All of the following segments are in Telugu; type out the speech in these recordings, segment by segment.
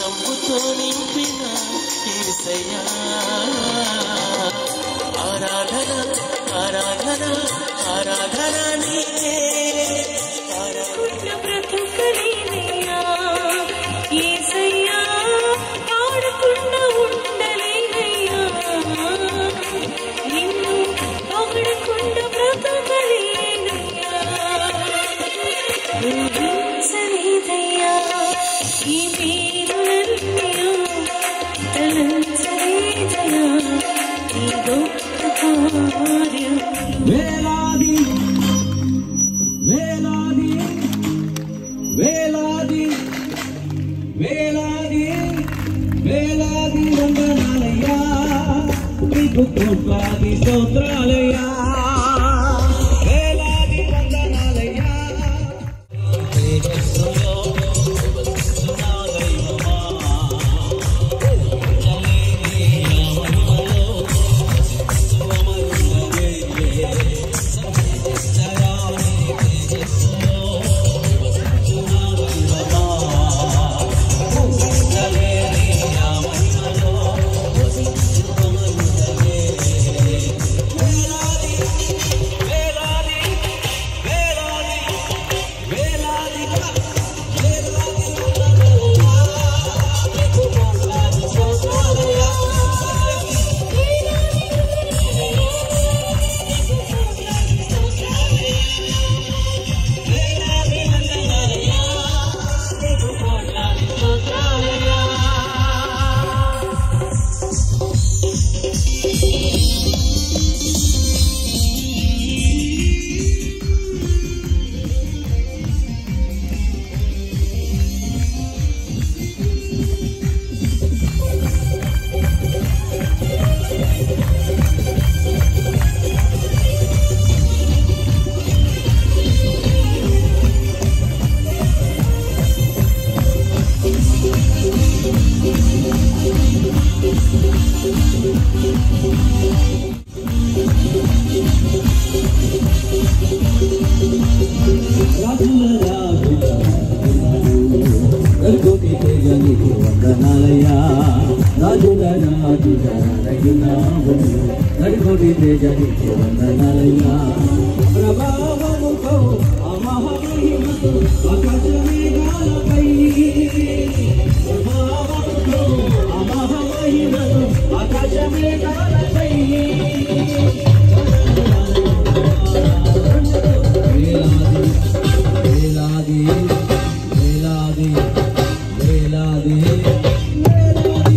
నవ్వుతో నింపిన యేసయ్యా ఆరాధన ఆరాధన ఆరాధన నీకే ఆరాధన పుట్టిన బ్రతుకలేనయ్యా యేసయ్యా పాడకుండా ఉండలేనయ్యా నిన్ను పొగడకుండా బ్రతుకలేనయ్యా ఊహించలేదయ్యా ఈ పేరులన్నయ్యా తలంచలేదయ్యా ఈ గొప్ప కార్యం వేలాది వేలాది వేలాది వేలాది వేలాది వందనాలయ్యా నీకు కోట్లాది స్తోత్రాలయ్యా వేలాది వందనాలయ్యా తేజస్సులో నివసిస్తున్న దైవమా, చల్లని మహిమలో వసిస్తువమరుగవే. నలుగురి తేజనికి వందనాలయ్యా రాజుల రాజుల రగినావు నలుగురి తేజనికి వందనాలయ్యా ప్రభావముతో అమహమహిమతో ఆకాశమేఘాలపై ప్రభావముతో అమహమహిమతో ఆకాశమేఘాలపై వేలాది వేలాది వేలాది వేలాది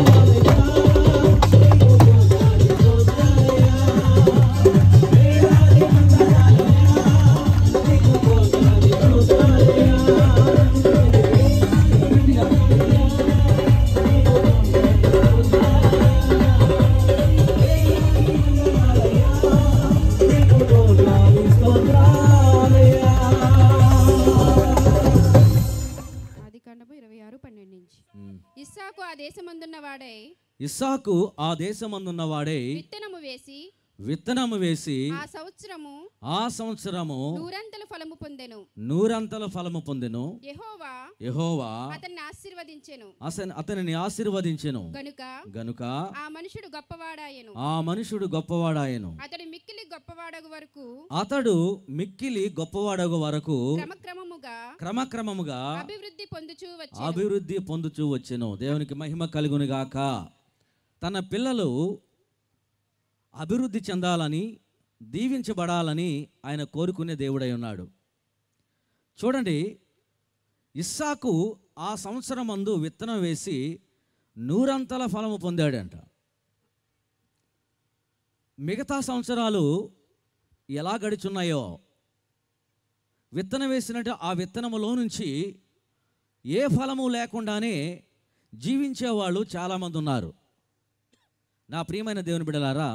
ఆది కాండము ఇరవై ఆరు పన్నెండు నుంచి ఇస్సాకు ఆ దేశమందున్న వాడై ఇస్సాకు ఆ దేశమందున్న వాడే విత్తనము వేసి విత్తనము వేసి ఆ సంవత్సరము ఆ సంవత్సరము నూరంతల ఫలము పొందెను నూరంతల ఫలము పొందెను యెహోవా యెహోవా అతన్ని ఆశీర్వదించెను అసన్ అతనిని ఆశీర్వదించెను గనుక గనుక ఆ మనుషుడు గొప్పవాడాయెను ఆ మనుషుడు గొప్పవాడాయను అతడు మిక్కిలి గొప్పవాడగు వరకు అతడు మిక్కిలి గొప్పవాడగు వరకు క్రమక్రమముగా క్రమక్రమముగా అభివృద్ధి పొందుచూ వచ్చి అభివృద్ధి పొందుచూ వచ్చెను దేవునికి మహిమ కలుగునుగాక తన పిల్లలు అభివృద్ధి చెందాలని దీవించబడాలని ఆయన కోరుకునే దేవుడై ఉన్నాడు చూడండి ఇస్సాకు ఆ సంవత్సరం మందు విత్తనం వేసి నూరంతల ఫలము పొందాడంట మిగతా సంవత్సరాలు ఎలా గడిచున్నాయో విత్తనం వేసినట్టు ఆ విత్తనములో నుంచి ఏ ఫలము లేకుండానే జీవించేవాళ్ళు చాలామంది ఉన్నారు నా ప్రియమైన దేవుని బిడలారా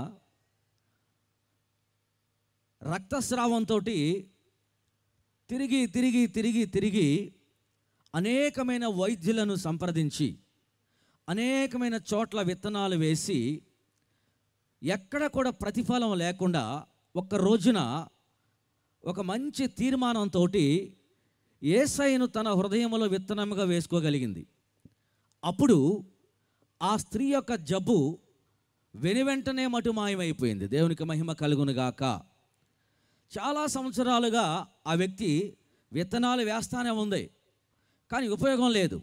రక్తస్రావంతో తిరిగి తిరిగి తిరిగి తిరిగి అనేకమైన వైద్యులను సంప్రదించి అనేకమైన చోట్ల విత్తనాలు వేసి ఎక్కడ కూడా ప్రతిఫలం లేకుండా ఒక్క రోజున ఒక మంచి తీర్మానంతో ఏసైను తన హృదయంలో విత్తనముగా వేసుకోగలిగింది అప్పుడు ఆ స్త్రీ యొక్క జబ్బు వెనువెంటనే మటుమాయమైపోయింది దేవునికి మహిమ కలుగునుగాక చాలా సంవత్సరాలుగా ఆ వ్యక్తి విత్తనాలు వేస్తానే ఉంది కానీ ఉపయోగం లేదు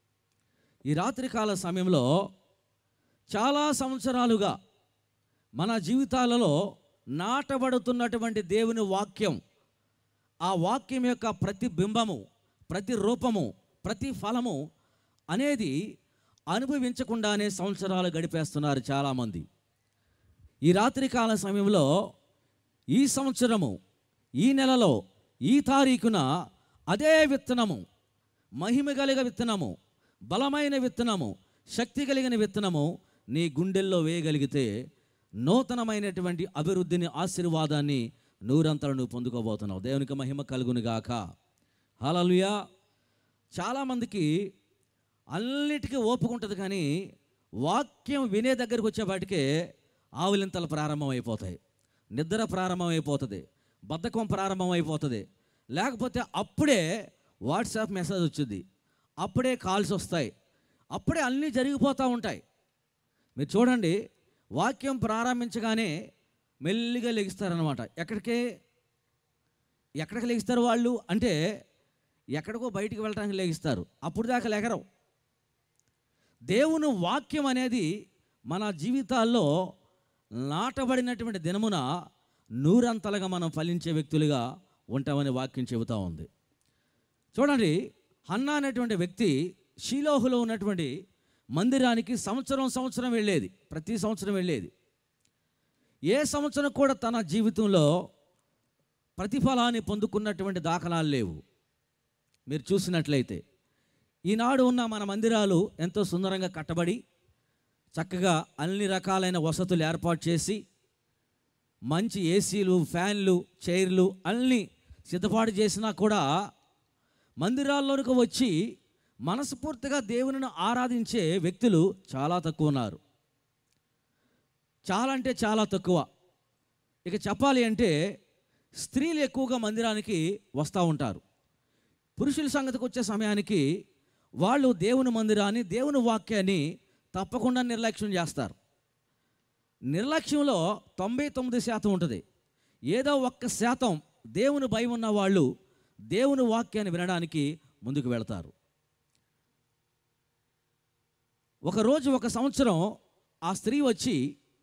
ఈ రాత్రికాల సమయంలో చాలా సంవత్సరాలుగా మన జీవితాలలో నాటబడుతున్నటువంటి దేవుని వాక్యం ఆ వాక్యం యొక్క ప్రతి బింబము ప్రతి రూపము ప్రతి ఫలము అనేది అనుభవించకుండానే సంవత్సరాలు గడిపేస్తున్నారు చాలామంది ఈ రాత్రికాల సమయంలో ఈ సంవత్సరము ఈ నెలలో ఈ తారీఖున అదే విత్తనము మహిమ కలిగ విత్తనము బలమైన విత్తనము శక్తి కలిగిన విత్తనము నీ గుండెల్లో వేయగలిగితే నూతనమైనటువంటి అభివృద్ధిని ఆశీర్వాదాన్ని నూరంతలు నువ్వు పొందుకోబోతున్నావు దేవునికి మహిమ కలుగునుగాక హలలుయా చాలామందికి అన్నిటికీ ఓపుకుంటుంది కానీ వాక్యం వినే దగ్గరికి వచ్చేపాటికే ఆవులింతలు ప్రారంభం అయిపోతాయి నిద్ర ప్రారంభం అయిపోతుంది బద్ధకం ప్రారంభం అయిపోతుంది లేకపోతే అప్పుడే వాట్సాప్ మెసేజ్ వచ్చింది అప్పుడే కాల్స్ వస్తాయి అప్పుడే అన్నీ జరిగిపోతూ ఉంటాయి మీరు చూడండి వాక్యం ప్రారంభించగానే మెల్లిగా లెగిస్తారనమాట ఎక్కడికే ఎక్కడికి లెగిస్తారు వాళ్ళు అంటే ఎక్కడికో బయటికి వెళ్ళడానికి లెగిస్తారు అప్పుడు దాకా లెగరం దేవుని వాక్యం అనేది మన జీవితాల్లో నాటబడినటువంటి దినమున నూరంతలుగా మనం ఫలించే వ్యక్తులుగా ఉంటామని వాక్యం చెబుతూ ఉంది చూడండి హన్నా అనేటువంటి వ్యక్తి షీలోహులో ఉన్నటువంటి మందిరానికి సంవత్సరం సంవత్సరం వెళ్ళేది ప్రతి సంవత్సరం వెళ్ళేది ఏ సంవత్సరం కూడా తన జీవితంలో ప్రతిఫలాన్ని పొందుకున్నటువంటి దాఖలాలు లేవు మీరు చూసినట్లయితే ఈనాడు ఉన్న మన మందిరాలు ఎంతో సుందరంగా కట్టబడి చక్కగా అన్ని రకాలైన వసతులు ఏర్పాటు చేసి మంచి ఏసీలు ఫ్యాన్లు చైర్లు అన్నీ సిద్ధపాటు చేసినా కూడా మందిరాల్లోనికి వచ్చి మనస్ఫూర్తిగా దేవునిని ఆరాధించే వ్యక్తులు చాలా తక్కువ ఉన్నారు చాలా అంటే చాలా తక్కువ ఇక చెప్పాలి అంటే స్త్రీలు ఎక్కువగా మందిరానికి వస్తూ ఉంటారు పురుషుల సంగతికి వచ్చే సమయానికి వాళ్ళు దేవుని మందిరాన్ని దేవుని వాక్యాన్ని తప్పకుండా నిర్లక్ష్యం చేస్తారు నిర్లక్ష్యంలో తొంభై తొమ్మిది శాతం ఉంటుంది ఏదో ఒక్క శాతం దేవుని భయం ఉన్న వాళ్ళు దేవుని వాక్యాన్ని వినడానికి ముందుకు వెళతారు ఒకరోజు ఒక సంవత్సరం ఆ స్త్రీ వచ్చి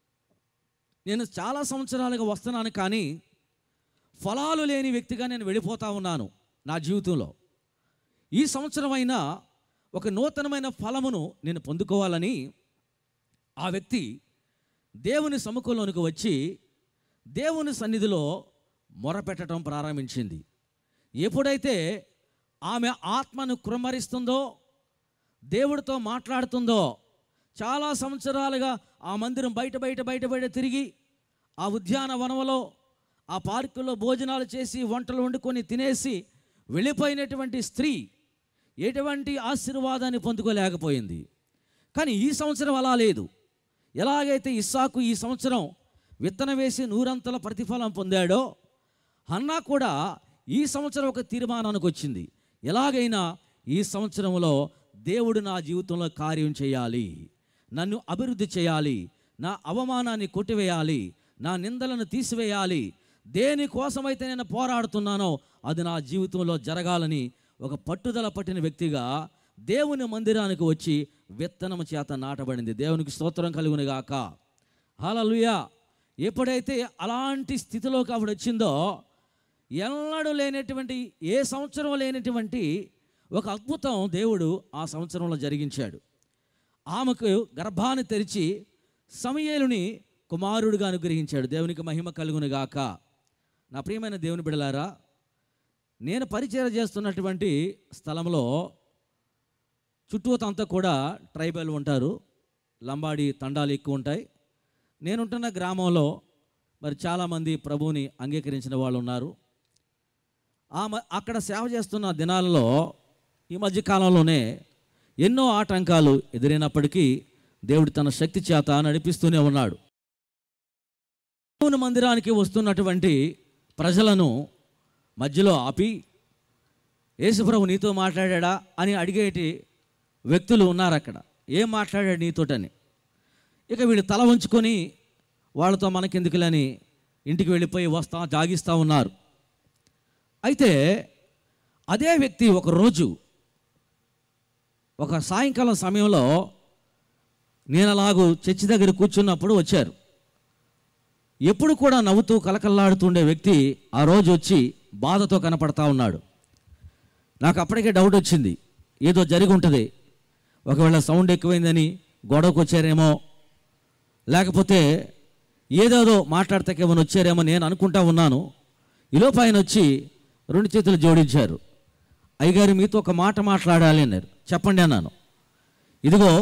నేను చాలా సంవత్సరాలుగా వస్తున్నాను కానీ ఫలాలు లేని వ్యక్తిగా నేను వెళ్ళిపోతా ఉన్నాను నా జీవితంలో ఈ సంవత్సరం అయినా ఒక నూతనమైన ఫలమును నేను పొందుకోవాలని ఆ వ్యక్తి దేవుని సముఖంలోనికి వచ్చి దేవుని సన్నిధిలో మొరపెట్టడం ప్రారంభించింది ఎప్పుడైతే ఆమె ఆత్మను కుమ్మరిస్తుందో దేవుడితో మాట్లాడుతుందో చాలా సంవత్సరాలుగా ఆ మందిరం బయట బయట బయట బయట తిరిగి ఆ ఉద్యానవనంలో ఆ పార్కులో భోజనాలు చేసి వంటలు వండుకొని తినేసి వెళ్ళిపోయినటువంటి స్త్రీ ఎటువంటి ఆశీర్వాదాన్ని పొందుకోలేకపోయింది కానీ ఈ సంవత్సరం అలా లేదు ఎలాగైతే ఇస్సాకు ఈ సంవత్సరం విత్తనం వేసి నూరంతల ప్రతిఫలం పొందాడో హన్నా కూడా ఈ సంవత్సరం ఒక తీర్మానానికి వచ్చింది ఎలాగైనా ఈ సంవత్సరంలో దేవుడు నా జీవితంలో కార్యం చేయాలి నన్ను అభివృద్ధి చేయాలి నా అవమానాన్ని కొట్టివేయాలి నా నిందలను తీసివేయాలి దేనికోసమైతే నేను పోరాడుతున్నానో అది నా జీవితంలో జరగాలని ఒక పట్టుదల పట్టిన వ్యక్తిగా దేవుని మందిరానికి వచ్చి విత్తనం చేత నాటబడింది దేవునికి స్తోత్రం కలుగునుగాక హల్లెలూయా ఎప్పుడైతే అలాంటి స్థితిలోకి ఆవిడ వచ్చిందో ఎన్నడూ లేనటువంటి ఏ సంవత్సరం లేనటువంటి ఒక అద్భుతం దేవుడు ఆ సంవత్సరంలో జరిగించాడు ఆమెకు గర్భాన్ని తెరిచి సమయేలుని కుమారుడిగా అనుగ్రహించాడు దేవునికి మహిమ కలుగునుగాక నా ప్రియమైన దేవుని బిడలారా నేను పరిచయం చేస్తున్నటువంటి స్థలంలో చుట్టూతంతా కూడా ట్రైబల్ ఉంటారు లంబాడి తండాలు ఎక్కువ ఉంటాయి నేనుంటున్న గ్రామంలో మరి చాలామంది ప్రభువుని అంగీకరించిన వాళ్ళు ఉన్నారు ఆ మ- అక్కడ సేవ చేస్తున్న దినాలలో ఈ మధ్య కాలంలోనే ఎన్నో ఆటంకాలు ఎదురైనప్పటికీ దేవుడు తన శక్తి చేత నడిపిస్తూనే ఉన్నాడు దేవుని మందిరానికి వస్తున్నటువంటి ప్రజలను మధ్యలో ఆపి యేసుప్రభు నీతో మాట్లాడా అని అడిగేటి వ్యక్తులు ఉన్నారు అక్కడ ఏం మాట్లాడాడు నీతోటని ఇక వీళ్ళు తల వంచుకొని వాళ్ళతో మనకెందుకులని ఇంటికి వెళ్ళిపోయి వస్తా జాగిస్తూ ఉన్నారు అయితే అదే వ్యక్తి ఒక రోజు ఒక సాయంకాలం సమయంలో నేను అలాగూ చర్చి దగ్గర కూర్చున్నప్పుడు వచ్చారు ఎప్పుడు కూడా నవ్వుతూ కలకల్లాడుతుండే వ్యక్తి ఆ రోజు వచ్చి బాధతో కనపడతా ఉన్నాడు నాకు అప్పటికే డౌట్ వచ్చింది ఏదో జరిగి ఉంటుంది ఒకవేళ సౌండ్ ఎక్కువైందని గొడవకు వచ్చారేమో లేకపోతే ఏదేదో మాట్లాడతాకేమని వచ్చారేమో నేను అనుకుంటా ఉన్నాను ఈలోపు ఆయన వచ్చి రెండు చేతులు జోడించారు అయ్యగారు మీతో ఒక మాట మాట్లాడాలి అన్నారు చెప్పండి అన్నాను ఇదిగో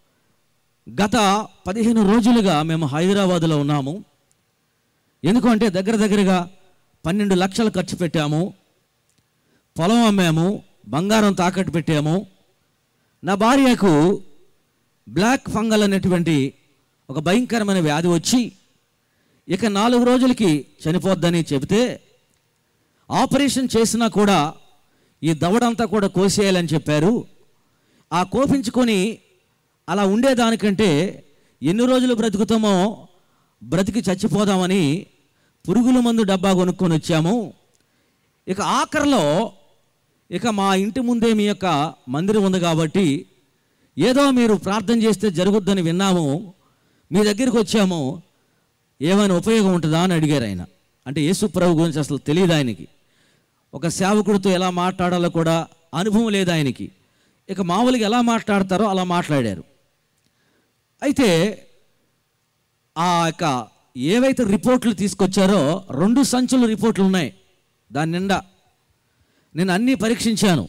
గత పదిహేను రోజులుగా మేము హైదరాబాదులో ఉన్నాము ఎందుకంటే దగ్గర దగ్గరగా పన్నెండు లక్షలు ఖర్చు పెట్టాము పొలం అమ్మాము బంగారం తాకట్టు పెట్టాము నా భార్యకు బ్లాక్ ఫంగల్ అనేటువంటి ఒక భయంకరమైన వ్యాధి వచ్చి ఇక నాలుగు రోజులకి చనిపోద్దని చెబితే ఆపరేషన్ చేసినా కూడా ఈ దవడంతా కూడా కోసేయాలని చెప్పారు ఆ కోపించుకొని అలా ఉండేదానికంటే ఎన్ని రోజులు బ్రతుకుతామో బ్రతికి చచ్చిపోదామని పురుగుల మందు డబ్బా కొనుక్కొని వచ్చాము ఇక ఆఖరిలో ఇక మా ఇంటి ముందే మీ యొక్క మందిరం ఉంది కాబట్టి ఏదో మీరు ప్రార్థన చేస్తే జరుగుద్దని విన్నాము మీ దగ్గరికి వచ్చాము ఏమైనా ఉపయోగం ఉంటుందా అని అడిగారు ఆయన అంటే యేసు ప్రభు గురించి అసలు తెలియదు ఆయనకి ఒక సేవకుడితో ఎలా మాట్లాడాలో కూడా అనుభవం లేదు ఆయనకి ఇక మామూలుగా ఎలా మాట్లాడతారో అలా మాట్లాడారు అయితే ఆ యొక్క ఏవైతే రిపోర్ట్లు తీసుకొచ్చారో రెండు సంచులు రిపోర్ట్లు ఉన్నాయి దాని నిండా నేను అన్నీ పరీక్షించాను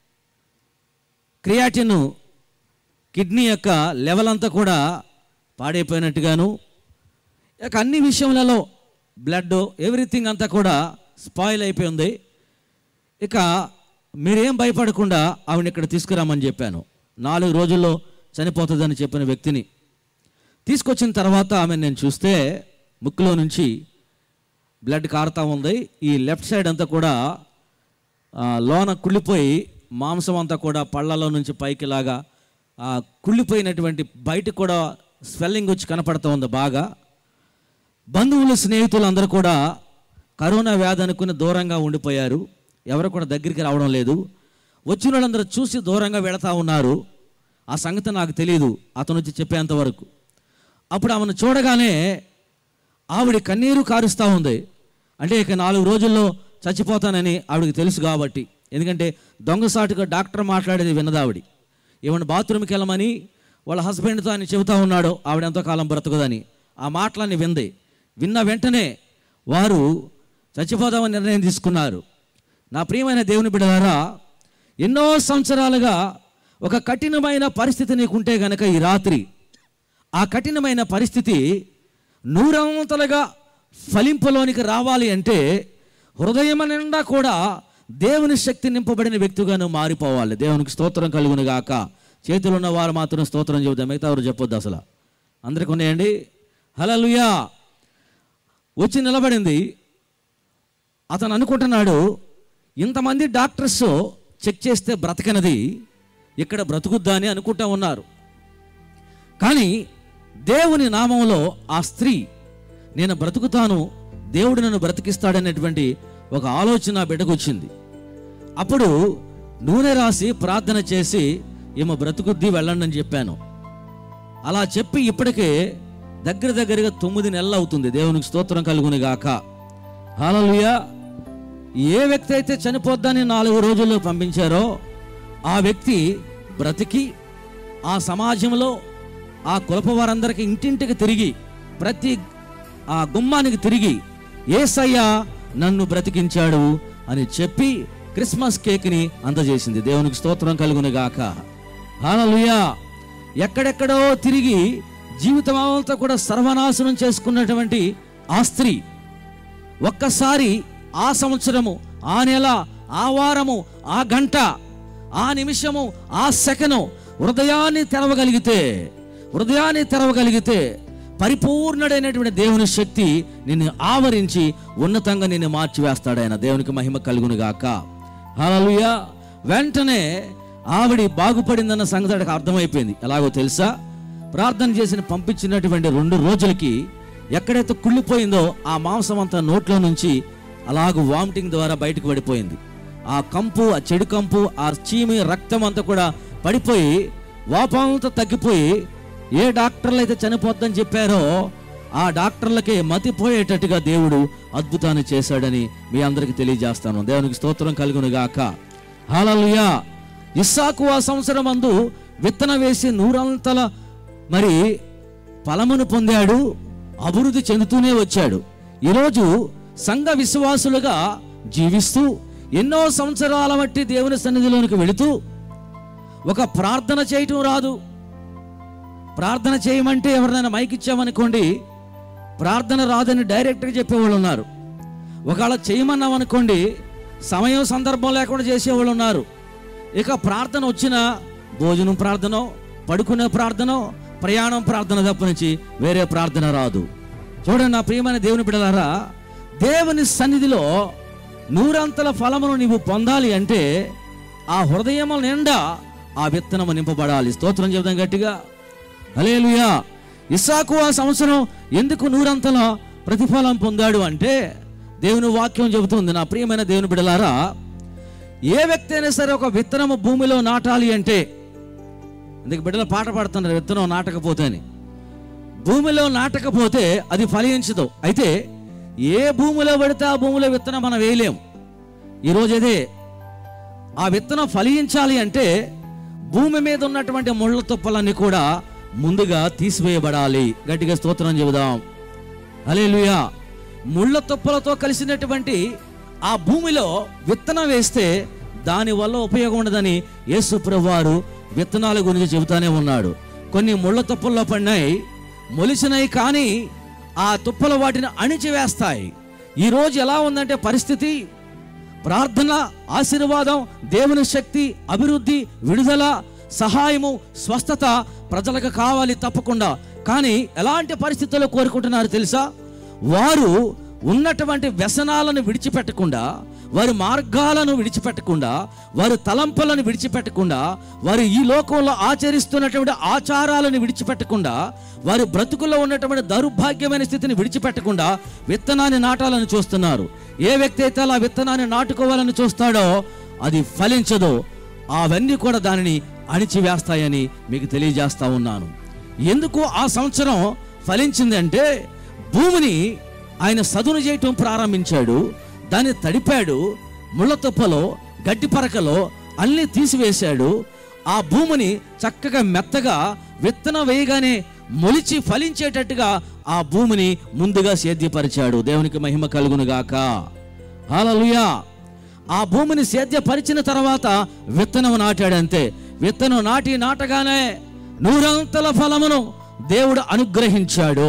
క్రియాటిన్ కిడ్నీ యొక్క లెవెల్ అంతా కూడా పాడైపోయినట్టుగాను ఇక అన్ని విషయములలో బ్లడ్ ఎవ్రీథింగ్ అంతా కూడా స్పాయిల్ అయిపోయింది ఇక మీరేం భయపడకుండా ఆవిడ ఇక్కడ తీసుకురామని చెప్పాను నాలుగు రోజుల్లో చనిపోతుందని చెప్పిన వ్యక్తిని తీసుకొచ్చిన తర్వాత ఆమె నేను చూస్తే ముక్కులో నుంచి బ్లడ్ కారుతా ఉంది ఈ లెఫ్ట్ సైడ్ అంతా కూడా ఆ, లోన కుళ్ళిపోయి మాంసం అంతా కూడా పళ్ళలో నుంచి పైకి లాగా ఆ, కుళ్ళిపోయినటువంటి బయటకు కూడా స్వెల్లింగ్ వచ్చి కనపడుతూ ఉంది బాగా బంధువులు స్నేహితులు అందరూ కూడా కరోనా వ్యాధి అనుకుని దూరంగా ఉండిపోయారు ఎవరు కూడా దగ్గరికి రావడం లేదు వచ్చిన వాళ్ళందరూ చూసి దూరంగా వెళతా ఉన్నారు ఆ సంగతి నాకు తెలియదు అతను వచ్చి చెప్పేంత వరకు అప్పుడు ఆమెను చూడగానే ఆవిడ కన్నీరు కారుస్తూ ఉంది అంటే ఇక నాలుగు రోజుల్లో చచ్చిపోతానని ఆవిడకి తెలుసు కాబట్టి ఎందుకంటే దొంగసాటుగా డాక్టర్ మాట్లాడేది విన్నది ఆవిడ ఏమన్నా బాత్రూమ్కి వెళ్ళమని వాళ్ళ హస్బెండ్తో ఆయన చెబుతా ఉన్నాడు ఆవిడ ఎంతో కాలం బ్రతకదని ఆ మాటలన్నీ వింది విన్న వెంటనే వారు చచ్చిపోదామని నిర్ణయం తీసుకున్నారు నా ప్రియమైన దేవుని బిడ్డలారా ఎన్నో సంవత్సరాలుగా ఒక కఠినమైన పరిస్థితి నీకుంటే గనక ఈ రాత్రి ఆ కఠినమైన పరిస్థితి నూరంతలుగా ఫలింపులోనికి రావాలి అంటే హృదయం నిండా కూడా దేవుని శక్తి నింపబడిన వ్యక్తిగా నువ్వు మారిపోవాలి దేవునికి స్తోత్రం కలుగును గాక చేతులు ఉన్న వారు మాత్రం స్తోత్రం చెబుతాం మిగతా ఎవరు చెప్పొద్దు అసలు అందరికి ఉన్నాయండి హలలుయా వచ్చి నిలబడింది అతను అనుకుంటున్నాడు ఇంతమంది డాక్టర్స్ చెక్ చేస్తే బ్రతకనది ఇక్కడ బ్రతుకుద్దా అని అనుకుంటా ఉన్నారు కానీ దేవుని నామంలో ఆ స్త్రీ నేను బ్రతుకుతాను దేవుడు నన్ను బ్రతికిస్తాడనేటువంటి ఒక ఆలోచన ఆ బిడ్డకు వచ్చింది అప్పుడు నూనె రాసి ప్రార్థన చేసి ఈమె బ్రతుకుద్ది వెళ్ళండి అని చెప్పాను అలా చెప్పి ఇప్పటికే దగ్గర దగ్గరగా తొమ్మిది నెలలు అవుతుంది దేవునికి స్తోత్రం కలుగుని గాక హాలలుయా ఏ వ్యక్తి అయితే చనిపోద్దని నాలుగు రోజుల్లో పంపించారో ఆ వ్యక్తి బ్రతికి ఆ సమాజంలో ఆ కులప వారందరికీ ఇంటింటికి తిరిగి ప్రతి ఆ గుమ్మానికి తిరిగి ఏసయ్యా నన్ను బ్రతికించాడు అని చెప్పి క్రిస్మస్ కేక్ని అందజేసింది దేవునికి స్తోత్రం కలుగును గాక హాలలుయా ఎక్కడెక్కడో తిరిగి జీవితం అంతా కూడా సర్వనాశనం చేసుకున్నటువంటి ఆ స్త్రీ ఒక్కసారి ఆ సంవత్సరము ఆ నెల ఆ వారము ఆ గంట ఆ నిమిషము ఆ సెకను హృదయాన్ని తెరవగలిగితే హృదయాన్ని తెరవగలిగితే పరిపూర్ణుడైనటువంటి దేవుని శక్తి నిన్ను ఆవరించి ఉన్నతంగా నిన్ను మార్చివేస్తాడు ఆయన దేవునికి మహిమ కలుగును గాక హల్లెలూయా వెంటనే ఆవిడ బాగుపడిందన్న సంగతి ఆవిడకి అర్థమైపోయింది ఎలాగో తెలుసా ప్రార్థన చేసిన పంపించినటువంటి రెండు రోజులకి ఎక్కడైతే కుళ్ళిపోయిందో ఆ మాంసం అంతా నోట్లో నుంచి అలాగ వామిటింగ్ ద్వారా బయటకు పడిపోయింది ఆ కంపు ఆ చెడు కంపు ఆ చీమి రక్తం అంతా కూడా పడిపోయి వాపంతా తగ్గిపోయి ఏ డాక్టర్లు అయితే చనిపోద్దని చెప్పారో ఆ డాక్టర్లకే మతిపోయేటట్టుగా దేవుడు అద్భుతాన్ని చేశాడని మీ అందరికి తెలియజేస్తాను దేవునికి స్తోత్రం కలుగును గాక హాలలుయా ఇస్సాకు ఆ సంవత్సరం అందు విత్తన వేసి నూరంతల మరి ఫలమును పొందాడు అభివృద్ధి చెందుతూనే వచ్చాడు ఈరోజు సంఘ విశ్వాసులుగా జీవిస్తూ ఎన్నో సంవత్సరాల బట్టి దేవుని సన్నిధిలోనికి వెళుతూ ఒక ప్రార్థన చేయటం రాదు ప్రార్థన చేయమంటే ఎవరినైనా మైక్ ఇచ్చామనుకోండి ప్రార్థన రాదని డైరెక్ట్గా చెప్పేవాళ్ళు ఉన్నారు ఒకవేళ చేయమన్నాం అనుకోండి సమయం సందర్భం లేకుండా చేసేవాళ్ళు ఉన్నారు ఇక ప్రార్థన వచ్చిన భోజనం ప్రార్థన పడుకునే ప్రార్థన ప్రయాణం ప్రార్థన తప్ప నుంచి వేరే ప్రార్థన రాదు చూడండి నా ప్రియమైన దేవుని బిడలారా దేవుని సన్నిధిలో నూరంతల ఫలమును నీవు పొందాలి అంటే ఆ హృదయముల నిండా ఆ విత్తనము నింపబడాలి స్తోత్రం చెబుదాం గట్టిగా హలేలుయా ఇస్సాకు ఆ సంవత్సరం ఎందుకు నూరంతల ప్రతిఫలం పొందాడు అంటే దేవుని వాక్యం చెబుతుంది నా ప్రియమైన దేవుని బిడలారా ఏ వ్యక్తి అయినా సరే ఒక విత్తనము భూమిలో నాటాలి అంటే అందుకే బిడ్డలు పాట పాడుతున్నారు విత్తనం నాటకపోతే అని భూమిలో నాటకపోతే అది ఫలించదు అయితే ఏ భూమిలో పడితే ఆ భూమిలో విత్తనం మనం వేయలేం ఈరోజు అదే ఆ విత్తనం ఫలించాలి అంటే భూమి మీద ఉన్నటువంటి ముళ్ళ తుప్పలన్నీ కూడా ముందుగా తీసివేయబడాలి గట్టిగా స్తోత్రం చెబుదాం అలేలుయా ముళ్ళ తుప్పలతో కలిసినటువంటి ఆ భూమిలో విత్తనం వేస్తే దాని వల్ల ఉపయోగం ఉండదని యేసు వారు విత్తనాల గురించి చెబుతానే ఉన్నాడు కొన్ని ముళ్ళ తుప్పల్లో పడినాయి మొలిసినాయి కానీ ఆ తుప్పలు వాటిని అణిచివేస్తాయి ఈరోజు ఎలా ఉందంటే పరిస్థితి ప్రార్థన ఆశీర్వాదం దేవుని శక్తి అభివృద్ధి విడుదల సహాయము స్వస్థత ప్రజలకు కావాలి తప్పకుండా కానీ ఎలాంటి పరిస్థితుల్లో కోరుకుంటున్నారు తెలుసా వారు ఉన్నటువంటి వ్యసనాలను విడిచిపెట్టకుండా వారి మార్గాలను విడిచిపెట్టకుండా వారి తలంపులను విడిచిపెట్టకుండా వారు ఈ లోకంలో ఆచరిస్తున్నటువంటి ఆచారాలను విడిచిపెట్టకుండా వారి బ్రతుకుల్లో ఉన్నటువంటి దౌర్భాగ్యమైన స్థితిని విడిచిపెట్టకుండా విత్తనాన్ని నాటాలని చూస్తున్నారు ఏ వ్యక్తి అయితే అలా విత్తనాన్ని నాటుకోవాలని చూస్తాడో అది ఫలించదో అవన్నీ కూడా దానిని అణిచివేస్తాయని మీకు తెలియజేస్తా ఉన్నాను ఎందుకు ఆ సంవత్సరం ఫలించింది అంటే భూమిని ఆయన సదును చేయటం ప్రారంభించాడు దాన్ని తడిపాడు ముళ్ళ తుప్పలో గడ్డి పరకలో అన్ని తీసివేశాడు ఆ భూమిని చక్కగా మెత్తగా విత్తనం వేయగానే మొలిచి ఫలించేటట్టుగా ఆ భూమిని ముందుగా సేద్యపరిచాడు దేవునికి మహిమ కలుగును గాక హల్లెలూయా ఆ భూమిని సేద్యపరిచిన తర్వాత విత్తనం నాటాడంతే విత్తనం నాటి నాటగానే నూరంతల ఫలమును దేవుడు అనుగ్రహించాడు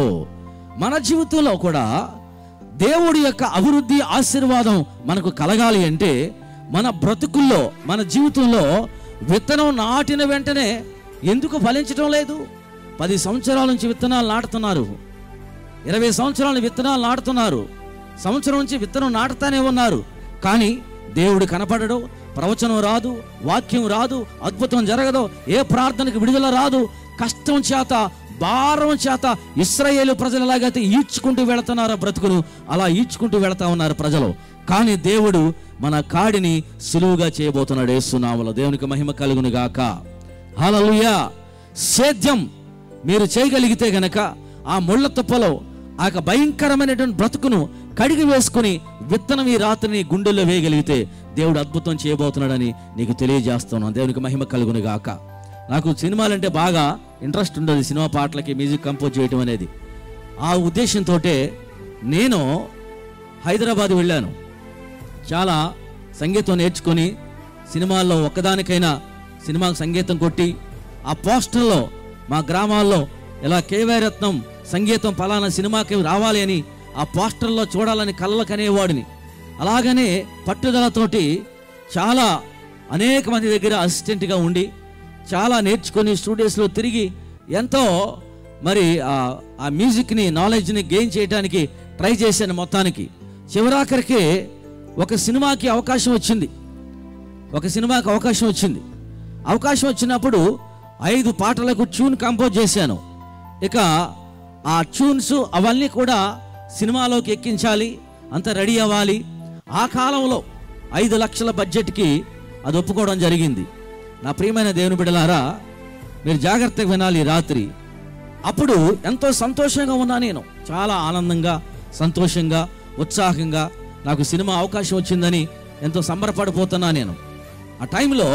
మన జీవితంలో కూడా దేవుడి యొక్క అభివృద్ధి ఆశీర్వాదం మనకు కలగాలి అంటే మన బ్రతుకుల్లో మన జీవితంలో విత్తనం నాటిన వెంటనే ఎందుకు ఫలించడం లేదు పది సంవత్సరాల నుంచి విత్తనాలు నాటుతున్నారు ఇరవై సంవత్సరాల విత్తనాలు నాటుతున్నారు సంవత్సరం నుంచి విత్తనం నాటుతానే ఉన్నారు కానీ దేవుడు కనపడడు ప్రవచనం రాదు వాక్యం రాదు అద్భుతం జరగదు ఏ ప్రార్థనకు విడుదల రాదు కష్టం చేత భారం చేత ఇస్రాయేలు ప్రజలు ఎలాగైతే ఈడ్చుకుంటూ వెళుతున్నారో బ్రతుకును అలా ఈడ్చుకుంటూ వెళతా ఉన్నారు ప్రజలు కానీ దేవుడు మన కాడిని సులువుగా చేయబోతున్నాడు ఏసునామలో దేవునికి మహిమ కలుగును గాక హల్లెలూయా సేద్యం మీరు చేయగలిగితే గనక ఆ ముళ్ళ తుప్పలో ఆ యొక్క భయంకరమైనటువంటి బ్రతుకును కడిగి వేసుకుని విత్తనం ఈ రాత్రిని గుండెల్లో వేయగలిగితే దేవుడు అద్భుతం చేయబోతున్నాడని నీకు తెలియజేస్తున్నాను దేవునికి మహిమ కలుగును గాక నాకు సినిమాలంటే బాగా ఇంట్రెస్ట్ ఉండదు సినిమా పాటలకి మ్యూజిక్ కంపోజ్ చేయటం అనేది ఆ ఉద్దేశంతో నేను హైదరాబాద్ వెళ్ళాను చాలా సంగీతం నేర్చుకొని సినిమాల్లో ఒక్కదానికైనా సినిమాకు సంగీతం కొట్టి ఆ పోస్టర్లో మా గ్రామాల్లో ఇలా కేవై రత్నం సంగీతం పలానా సినిమాకి రావాలి అని ఆ పోస్టర్లో చూడాలని కళ్ళకనేవాడిని అలాగనే పట్టుదలతోటి చాలా అనేక మంది దగ్గర అసిస్టెంట్గా ఉండి చాలా నేర్చుకొని స్టూడియోస్లో తిరిగి ఎంతో మరి ఆ- ఆ మ్యూజిక్ని నాలెడ్జ్ని గెయిన్ చేయడానికి ట్రై చేశాను మొత్తానికి చివరాఖరికి ఒక సినిమాకి అవకాశం వచ్చింది ఒక సినిమాకి అవకాశం వచ్చింది అవకాశం వచ్చినప్పుడు ఐదు పాటలకు ట్యూన్ కంపోజ్ చేశాను ఇక ఆ ట్యూన్స్ అవన్నీ కూడా సినిమాలోకి ఎక్కించాలి అంత రెడీ అవ్వాలి ఆ కాలంలో ఐదు లక్షల బడ్జెట్కి అది ఒప్పుకోవడం జరిగింది నా ప్రియమైన దేవుని బిడ్డలారా మీరు జాగ్రత్తగా వినాలి ఈ రాత్రి అప్పుడు ఎంతో సంతోషంగా ఉన్నా నేను చాలా ఆనందంగా సంతోషంగా ఉత్సాహంగా నాకు సినిమా అవకాశం వచ్చిందని ఎంతో సంబరపడిపోతున్నా నేను ఆ టైంలో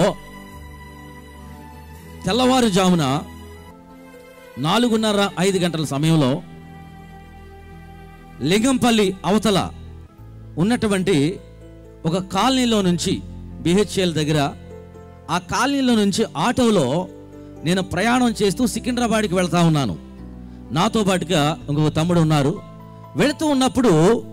తెల్లవారుజామున నాలుగున్నర ఐదు గంటల సమయంలో లింగంపల్లి అవతల ఉన్నటువంటి ఒక కాలనీలో నుంచి బిహెచ్ఎల్ దగ్గర ఆ కాలనీలో నుంచి ఆటోలో నేను ప్రయాణం చేస్తూ సికింద్రాబాద్కి వెళ్తా ఉన్నాను నాతో పాటుగా ఇంకొక తమ్ముడు ఉన్నారు వెళుతూ ఉన్నప్పుడు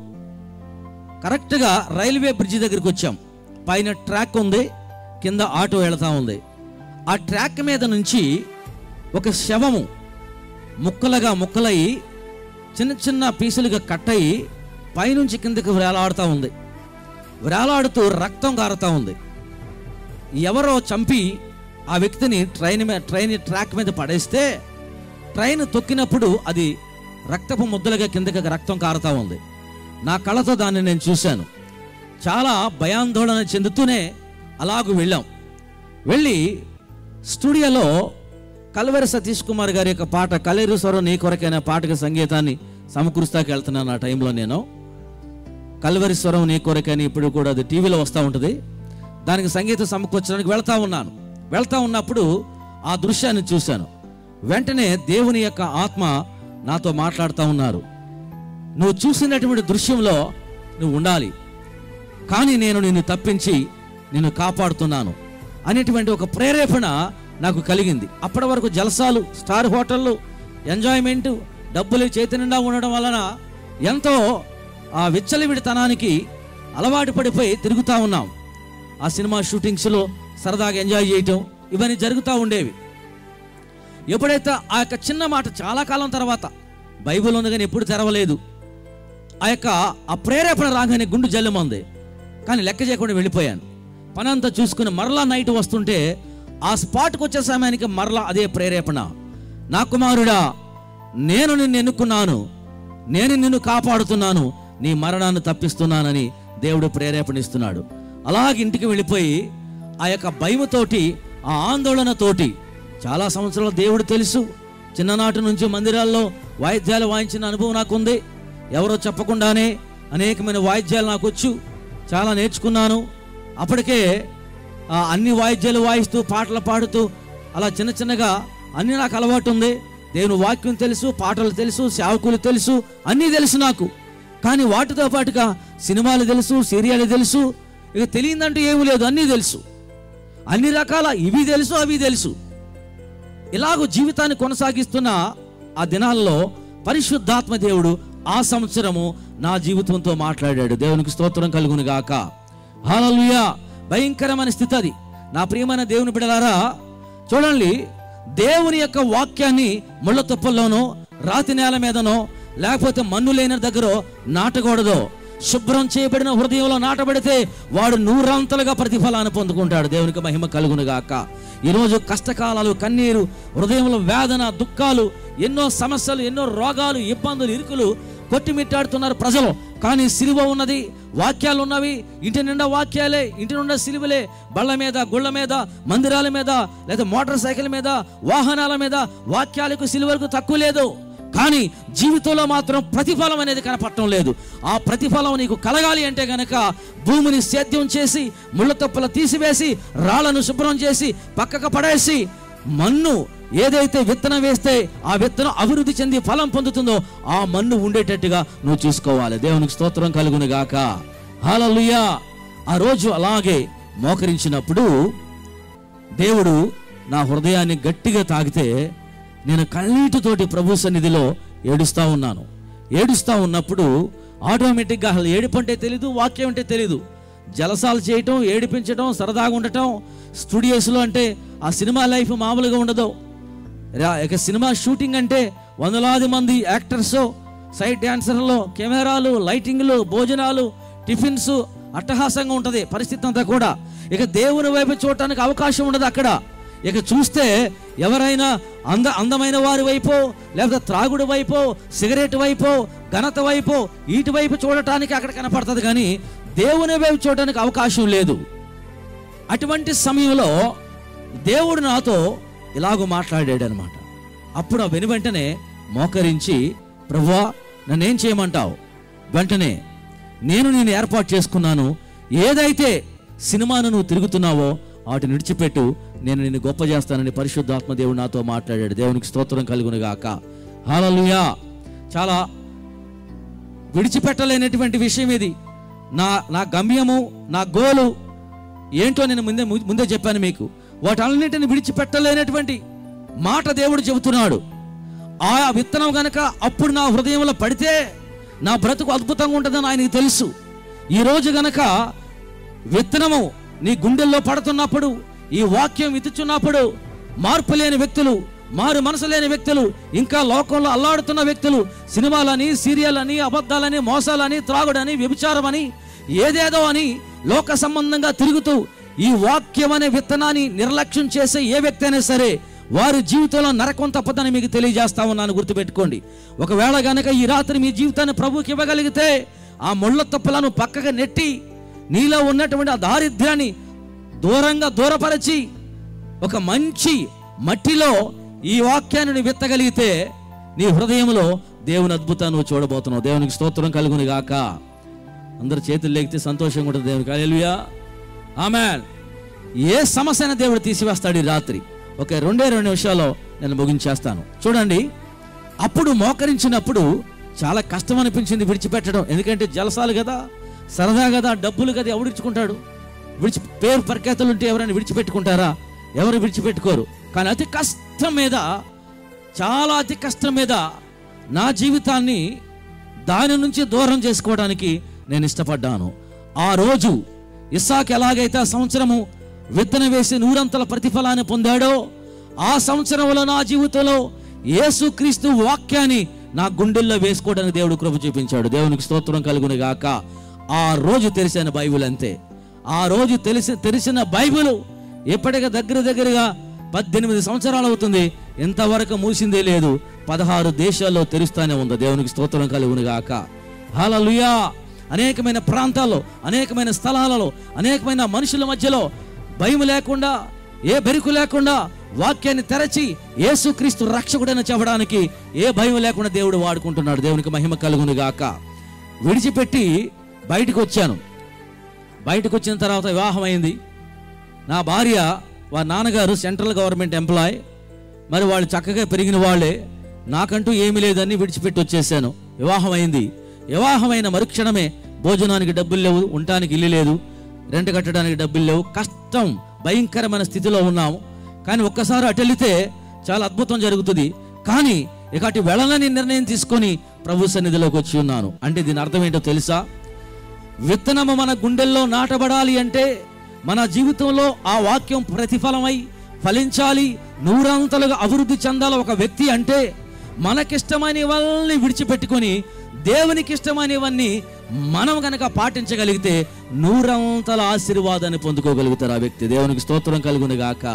కరెక్ట్గా రైల్వే బ్రిడ్జి దగ్గరికి వచ్చాం పైన ట్రాక్ ఉంది కింద ఆటో వెళతా ఉంది ఆ ట్రాక్ మీద నుంచి ఒక శవము ముక్కలుగా ముక్కలయ్యి చిన్న చిన్న పీసులుగా కట్ అయ్యి పైనుంచి కిందకి వేలాడుతూ ఉంది వేలాడుతూ రక్తం కారుతూ ఉంది ఎవరో చంపి ఆ వ్యక్తిని ట్రైన్ మీద ట్రైన్ ట్రాక్ మీద పడేస్తే ట్రైన్ తొక్కినప్పుడు అది రక్తపు ముద్దలుగా కిందకి రక్తం కారుతా ఉంది నా కళ్ళతో దాన్ని నేను చూశాను చాలా భయాందోళన చెందుతూనే అలాగూ వెళ్ళాం వెళ్ళి స్టూడియోలో కల్వరి సతీష్ కుమార్ గారి యొక్క పాట కలేరు స్వరం నీ కొరకైన పాటకి సంగీతాన్ని సమకూరుస్తాకి వెళ్తున్నాను ఆ టైంలో నేను కల్వరి స్వరం నీ కొరకని ఇప్పుడు కూడా అది టీవీలో వస్తూ ఉంటుంది దానికి సంగీతం సమకూర్చడానికి వెళ్తా ఉన్నాను వెళ్తా ఉన్నప్పుడు ఆ దృశ్యాన్ని చూశాను వెంటనే దేవుని యొక్క ఆత్మ నాతో మాట్లాడుతూ ఉన్నారు నువ్వు చూసినటువంటి దృశ్యంలో నువ్వు ఉండాలి కానీ నేను నిన్ను తప్పించి నిన్ను కాపాడుతున్నాను అనేటువంటి ఒక ప్రేరేపణ నాకు కలిగింది అప్పటి వరకు జలసాలు స్టార్ హోటళ్ళు ఎంజాయ్మెంట్ డబ్బులు చేతి నిండా ఉండడం వలన ఎంతో ఆ విచ్చలవిడితనానికి అలవాటు పడిపోయి తిరుగుతూ ఉన్నాం ఆ సినిమా షూటింగ్స్లో సరదాగా ఎంజాయ్ చేయటం ఇవన్నీ జరుగుతూ ఉండేవి ఎప్పుడైతే ఆ యొక్క చిన్న మాట చాలా కాలం తర్వాత బైబిల్ ఉంది కానీ ఎప్పుడు తెరవలేదు ఆ యొక్క ఆ ప్రేరేపణ రాగానే గుండు జల్లమంది కానీ లెక్క చేయకుండా వెళ్ళిపోయాను పని అంతా చూసుకుని మరలా నైట్ వస్తుంటే ఆ స్పాట్కి వచ్చే సమయానికి మరలా అదే ప్రేరేపణ నా కుమారుడా నేను నిన్ను ఎన్నుకున్నాను నేను నిన్ను కాపాడుతున్నాను నీ మరణాన్ని తప్పిస్తున్నానని దేవుడు ప్రేరేపణ ఇస్తున్నాడు అలాగే ఇంటికి వెళ్ళిపోయి ఆ యొక్క భయముతోటి ఆ ఆందోళనతోటి చాలా సంవత్సరాలు దేవుడు తెలుసు చిన్ననాటి నుంచి మందిరాల్లో వాయిద్యాలు వాయించిన అనుభవం నాకుంది ఎవరో చెప్పకుండానే అనేకమైన వాయిద్యాలు నాకు వచ్చు చాలా నేర్చుకున్నాను అప్పటికే ఆ, అన్ని వాయిద్యాలు వాయిస్తూ పాటలు పాడుతూ అలా చిన్న చిన్నగా అన్ని నాకు అలవాటు ఉంది దేవుని వాక్యం తెలుసు పాటలు తెలుసు సేవకులు తెలుసు అన్నీ తెలుసు నాకు కానీ వాటితో పాటుగా సినిమాలు తెలుసు సీరియాలు తెలుసు ఇక తెలియదంటూ ఏమీ లేదు అన్నీ తెలుసు అన్ని రకాల ఇవి తెలుసు అవి తెలుసు ఇలాగూ జీవితాన్ని కొనసాగిస్తున్న ఆ దినాల్లో పరిశుద్ధాత్మ దేవుడు ఆ సంవత్సరము నా జీవితంతో మాట్లాడాడు దేవునికి స్తోత్రం కలుగును గాక హాలలుయా భయంకరమైన స్థితి అది నా ప్రియమైన దేవుని బిడలారా చూడండి దేవుని యొక్క వాక్యాన్ని ముళ్ళ తుప్పల్లోనో రాతి నేల మీదనో లేకపోతే మన్ను లేని దగ్గర నాటకూడదు శుభ్రం చేయబడిన హృదయంలో నాటబడితే వాడు నూరంతలుగా ప్రతిఫలాన్ని పొందుకుంటాడు దేవునికి మహిమ కలుగును గాక ఈరోజు కష్టకాలాలు కన్నీరు హృదయంలో వేదన దుఃఖాలు ఎన్నో సమస్యలు ఎన్నో రోగాలు ఇబ్బందులు ఇరుకులు కొట్టిమిట్టాడుతున్నారు ప్రజలు కానీ సిలువ ఉన్నది వాక్యాలు ఉన్నవి ఇంటి నిండా వాక్యాలే ఇంటి నిండా సిలువలే బళ్ళ మీద గుళ్ళ మీద మందిరాల మీద లేదా మోటార్ సైకిల్ మీద వాహనాల మీద వాక్యాలకు సిలువలకు తక్కువ లేదు కానీ జీవితంలో మాత్రం ప్రతిఫలం అనేది కనపడటం లేదు ఆ ప్రతిఫలం నీకు కలగాలి అంటే గనక భూమిని సేద్యం చేసి ముళ్ళ తప్పులు తీసివేసి రాళ్లను శుభ్రం చేసి పక్కకు పడేసి మన్ను ఏదైతే విత్తనం వేస్తే ఆ విత్తనం అభివృద్ధి చెంది ఫలం పొందుతుందో ఆ మన్ను ఉండేటట్టుగా నువ్వు చూసుకోవాలి దేవునికి స్తోత్రం కలుగును గాక హాలలుయా ఆ రోజు అలాగే మోకరించినప్పుడు దేవుడు నా హృదయాన్ని గట్టిగా తాకితే నేను కన్నీటితోటి ప్రభు సన్నిధిలో ఏడుస్తా ఉన్నాను ఏడుస్తా ఉన్నప్పుడు ఆటోమేటిక్గా అసలు ఏడుపు అంటే తెలీదు వాక్యం అంటే తెలీదు జలసాలు చేయటం ఏడిపించడం సరదాగా ఉండటం స్టూడియోస్లో అంటే ఆ సినిమా లైఫ్ మామూలుగా ఉండదు రా- ఇక సినిమా షూటింగ్ అంటే వందలాది మంది యాక్టర్స్ సైడ్ డాన్సర్లు కెమెరాలు లైటింగ్లు భోజనాలు టిఫిన్స్ అట్టహాసంగా ఉంటుంది పరిస్థితి అంతా కూడా ఇక దేవుని వైపు చూడటానికి అవకాశం ఉండదు అక్కడ ఇక చూస్తే ఎవరైనా అంద అందమైన వారి వైపో లేకపోతే త్రాగుడు వైపో సిగరెట్ వైపో ఘనత వైపో వీటి వైపు చూడటానికి అక్కడ కనపడుతుంది కానీ దేవుని వైపు చూడటానికి అవకాశం లేదు అటువంటి సమయంలో దేవుడు నాతో ఇలాగూ మాట్లాడాడు అనమాట అప్పుడు ఆ వెను వెంటనే మోకరించి ప్రభువా నన్నేం చేయమంటావు వెంటనే నేను నేను ఏర్పాటు చేసుకున్నాను ఏదైతే సినిమాను నువ్వు తిరుగుతున్నావో వాటిని విడిచిపెట్టు నేను నిన్ను గొప్ప చేస్తానని పరిశుద్ధాత్మ దేవుడు నాతో మాట్లాడాడు దేవునికి స్తోత్రం కలుగును గాక హాలలుయా చాలా విడిచిపెట్టలేనటువంటి విషయం ఇది నా నా గమ్యము నా గోలు ఏంటో నేను ముందే ముందే చెప్పాను మీకు వాటన్నిటిని విడిచిపెట్టలేనటువంటి మాట దేవుడు చెబుతున్నాడు ఆ విత్తనం గనక అప్పుడు నా హృదయంలో పడితే నా బ్రతుకు అద్భుతంగా ఉంటుందని ఆయనకి తెలుసు ఈ రోజు గనక విత్తనము నీ గుండెల్లో పడుతున్నప్పుడు ఈ వాక్యం ఇతుచున్నప్పుడు మార్పు లేని వ్యక్తులు మారు మనసు లేని వ్యక్తులు ఇంకా లోకంలో అల్లాడుతున్న వ్యక్తులు సినిమాలని సీరియల్ అని అబద్ధాలని మోసాలని త్రాగుడని వ్యభిచారమని ఏదేదో అని లోక సంబంధంగా తిరుగుతూ ఈ వాక్యం అనే విత్తనాన్ని నిర్లక్ష్యం చేసే ఏ వ్యక్తి అయినా సరే వారి జీవితంలో నరకం తప్పదని మీకు తెలియజేస్తా ఉన్నాను గుర్తుపెట్టుకోండి ఒకవేళ గనక ఈ రాత్రి మీ జీవితాన్ని ప్రభువుకి ఇవ్వగలిగితే ఆ ముళ్ళ తప్పులను పక్కగా నెట్టి నీలో ఉన్నటువంటి ఆ దారిద్ర్యాన్ని దూరంగా దూరపరచి ఒక మంచి మట్టిలో ఈ వాక్యాన్ని నువ్వు విత్తగలిగితే నీ హృదయంలో దేవుని అద్భుతాన్ని నువ్వు చూడబోతున్నావు దేవునికి స్తోత్రం కలుగుని గాక అందరు చేతులు లేగితే సంతోషంగా ఉంటుంది దేవునికి అలెలుయా ఆమెన్ ఏ సమస్యన దేవుడు తీసివేస్తాడు ఈ రాత్రి ఒక రెండే రెండు నిమిషాల్లో నేను ముగించేస్తాను చూడండి అప్పుడు మోకరించినప్పుడు చాలా కష్టం అనిపించింది విడిచిపెట్టడం ఎందుకంటే జలసాలు కదా సరదా కదా డబ్బులు కదా ఎవడు ఇచ్చుకుంటాడు విడిచి పేరు ప్రఖ్యాతులు ఉంటే ఎవరైనా విడిచిపెట్టుకుంటారా ఎవరు విడిచిపెట్టుకోరు కానీ అతి కష్టం మీద చాలా అతి కష్టం మీద నా జీవితాన్ని దాని నుంచి దూరం చేసుకోవడానికి నేను ఇష్టపడ్డాను ఆ రోజు ఇస్సాక్ ఎలాగైతే ఆ సంవత్సరము విత్తనం వేసి నూరంతల ప్రతిఫలాన్ని పొందాడో ఆ సంవత్సరంలో నా జీవితంలో యేసుక్రీస్తు వాక్యాన్ని నా గుండెల్లో వేసుకోవడానికి దేవుడు కృప చూపించాడు దేవునికి స్తోత్రం కలుగును గాక ఆ రోజు తెలిసిన బైబిల్ అంతే ఆ రోజు తెలిసి తెలిసిన బైబిల్ ఇప్పటికే దగ్గర దగ్గరగా పద్దెనిమిది సంవత్సరాలు అవుతుంది ఇంతవరకు మూసిందే లేదు పదహారు దేశాల్లో తెరుస్తానే ఉంది దేవునికి స్తోత్రం కలుగును గాక హల్లెలూయా అనేకమైన ప్రాంతాల్లో అనేకమైన స్థలాలలో అనేకమైన మనుషుల మధ్యలో భయం లేకుండా ఏ బెరుకు లేకుండా వాక్యాన్ని తెరచి యేసుక్రీస్తు రక్షకుడని చెప్పడానికి ఏ భయం లేకుండా దేవుడు వాడుకుంటున్నాడు దేవునికి మహిమ కలుగును గాక విడిచిపెట్టి బయటకు వచ్చాను బయటకు వచ్చిన తర్వాత వివాహం అయింది నా భార్య వారి నాన్నగారు సెంట్రల్ గవర్నమెంట్ ఎంప్లాయ్ మరి వాళ్ళు చక్కగా పెరిగిన వాళ్ళే నాకంటూ ఏమీ లేదని విడిచిపెట్టి వచ్చేసాను వివాహం అయింది వివాహమైన మరుక్షణమే భోజనానికి డబ్బులు లేవు ఉండటానికి ఇల్లు లేదు రెంట్ కట్టడానికి డబ్బులు లేవు కష్టం భయంకరమైన స్థితిలో ఉన్నాము కానీ ఒక్కసారి అటు వెళితే చాలా అద్భుతం జరుగుతుంది కానీ ఇక అటు వెళ్ళనని నిర్ణయం తీసుకొని ప్రభు సన్నిధిలోకి వచ్చి ఉన్నాను అంటే దీని అర్థం ఏంటో తెలుసా విత్తనము మన గుండెల్లో నాటబడాలి అంటే మన జీవితంలో ఆ వాక్యం ప్రతిఫలమై ఫలించాలి నూరంతలుగా అభివృద్ధి చెందాలి ఒక వ్యక్తి అంటే మనకిష్టమైనవన్నీ విడిచిపెట్టుకొని దేవునికి ఇష్టమైనవన్నీ మనం గనక పాటించగలిగితే నూరంతల ఆశీర్వాదాన్ని పొందుకోగలుగుతారు ఆ వ్యక్తి దేవునికి స్తోత్రం కలుగును గాక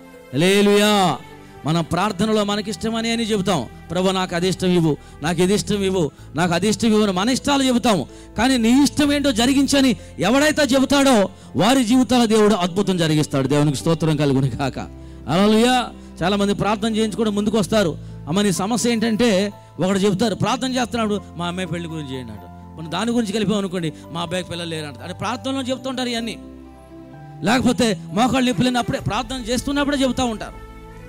లేలుయా మన ప్రార్థనలో మనకి ఇష్టమని అని చెబుతాం ప్రభు నాకు అది ఇష్టం ఇవ్వు నాకు ఇది ఇష్టం ఇవ్వు నాకు అది ఇష్టం ఇవ్వు అని మన ఇష్టాలు చెబుతాం కానీ నీ ఇష్టం ఏంటో జరిగించని ఎవడైతే చెబుతాడో వారి జీవితాల దేవుడు అద్భుతం జరిగిస్తాడు దేవునికి స్తోత్రం కలుగుని కాక అలలుయా చాలా మంది ప్రార్థన చేయించుకోవడం ముందుకు వస్తారు అమ్మ నీ సమస్య ఏంటంటే ఒకడు చెబుతారు ప్రార్థన చేస్తున్నాడు మా అమ్మాయి పెళ్లి గురించి చేయండి అంట మనం దాని గురించి కలిపాం అనుకోండి మా అబ్బాయికి పిల్లలు లేరంట అని ప్రార్థనలో చెబుతుంటారు ఇవన్నీ లేకపోతే మోకాళ్ళు నొప్పులని అప్పుడే ప్రార్థన చేస్తున్నప్పుడే చెబుతూ ఉంటారు